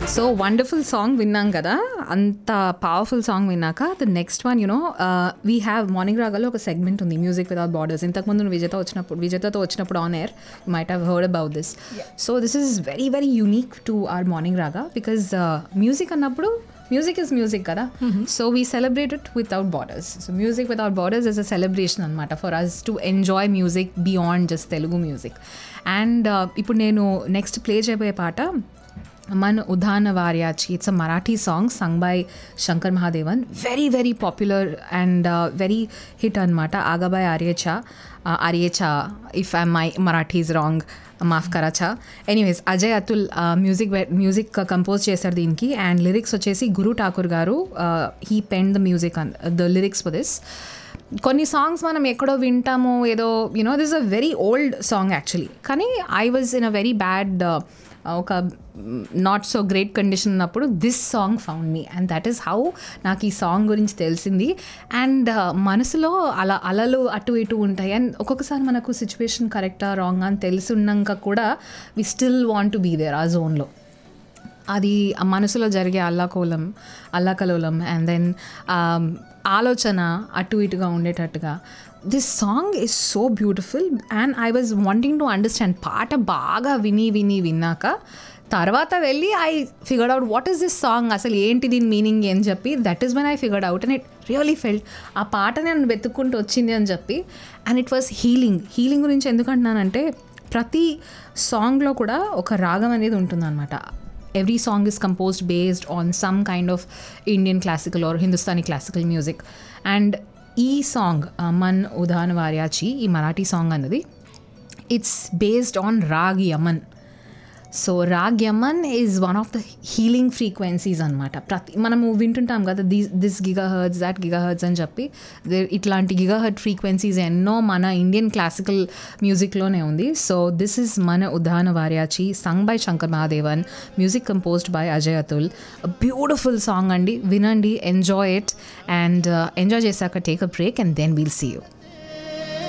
So wonderful song విన్నాం కదా అంత పవర్ఫుల్ సాంగ్ విన్నాక the next one you know we have morning రాగాలో ఒక సెగ్మెంట్ ఉంది మ్యూజిక్ వితౌట్ బార్డర్స్ ఇంతకుముందు నువ్వు విజేత వచ్చినప్పుడు విజేతతో వచ్చినప్పుడు on air you might have heard about this so this is very very unique to our morning raga because music అన్నప్పుడు మ్యూజిక్ ఇస్ మ్యూజిక్ కదా so we celebrate it without borders so music without borders is a celebration అనమాట for us to enjoy music beyond just Telugu music and ఇప్పుడు నేను next play చేయబోయే పాట मन उधान वार्याची it's a Marathi song sung by Shankar Mahadevan very very popular and very hit అనమాట ఆగాబాయ్ ఆర్యేచా ఆర్యేచా if I my Marathi is wrong మాఫ్ కరాచా anyways Ajay Atul music music compose చేశారు దీనికి అండ్ లిరిక్స్ వచ్చేసి Guru Thakur garu he pen the music the lyrics for this కొన్ని సాంగ్స్ మనం ఎక్కడో వింటాము ఏదో you know this a very old song actually కానీ I was in a very bad ఒక నాట్ సో గ్రేట్ కండిషన్ ఉన్నప్పుడు this song found me and that is how నాకు ఈ సాంగ్ గురించి తెలిసింది అండ్ మనసులో అలా అలలు అటు ఇటు ఉంటాయి అండ్ ఒక్కొక్కసారి మనకు సిచ్యువేషన్ కరెక్టా రాంగ్ అని తెలిసి ఉన్నాక కూడా we still want to be there ఆ జోన్లో అది ఆ మనసులో జరిగే అల్లాకోలం అల్లాకలోలం అండ్ దెన్ ఆలోచన అటు ఇటుగా ఉండేటట్టుగా this song is so beautiful and I was wanting to understand పాట బాగా విని విని విన్నాక తర్వాత వెళ్ళి I figured out what is this song అసలు ఏంటి దీని మీనింగ్ అని చెప్పి that is when I figured out and it really felt ఆ పాట నేను వెతుక్కుంటూ వచ్చింది అని చెప్పి and it was healing healing గురించి ఎందుకంటున్నానంటే ప్రతి సాంగ్లో కూడా ఒక రాగం అనేది ఉంటుందన్నమాట every song is composed based on some kind of Indian classical or Hindustani classical music. And ఈ సాంగ్ మన్ ఉదాన్ వార్యాచి ఈ మరాఠీ సాంగ్ అన్నది it's based on raag Yaman so raag Yaman is one of the healing frequencies అనమాట ప్రతి మనము వింటుంటాం కదా this this giga hertz that giga hertz అని చెప్పి ఇట్లాంటి గిగా హర్ట్ ఫ్రీక్వెన్సీస్ ఎన్నో మన ఇండియన్ క్లాసికల్ మ్యూజిక్లోనే ఉంది సో దిస్ ఇస్ మన ఉదాహరణ వార్యాచి sung by Shankar Mahadevan music composed by Ajay Atul beautiful song అండి వినండి ఎంజాయ్ ఇట్ అండ్ ఎంజాయ్ చేశాక take a break and then we'll see you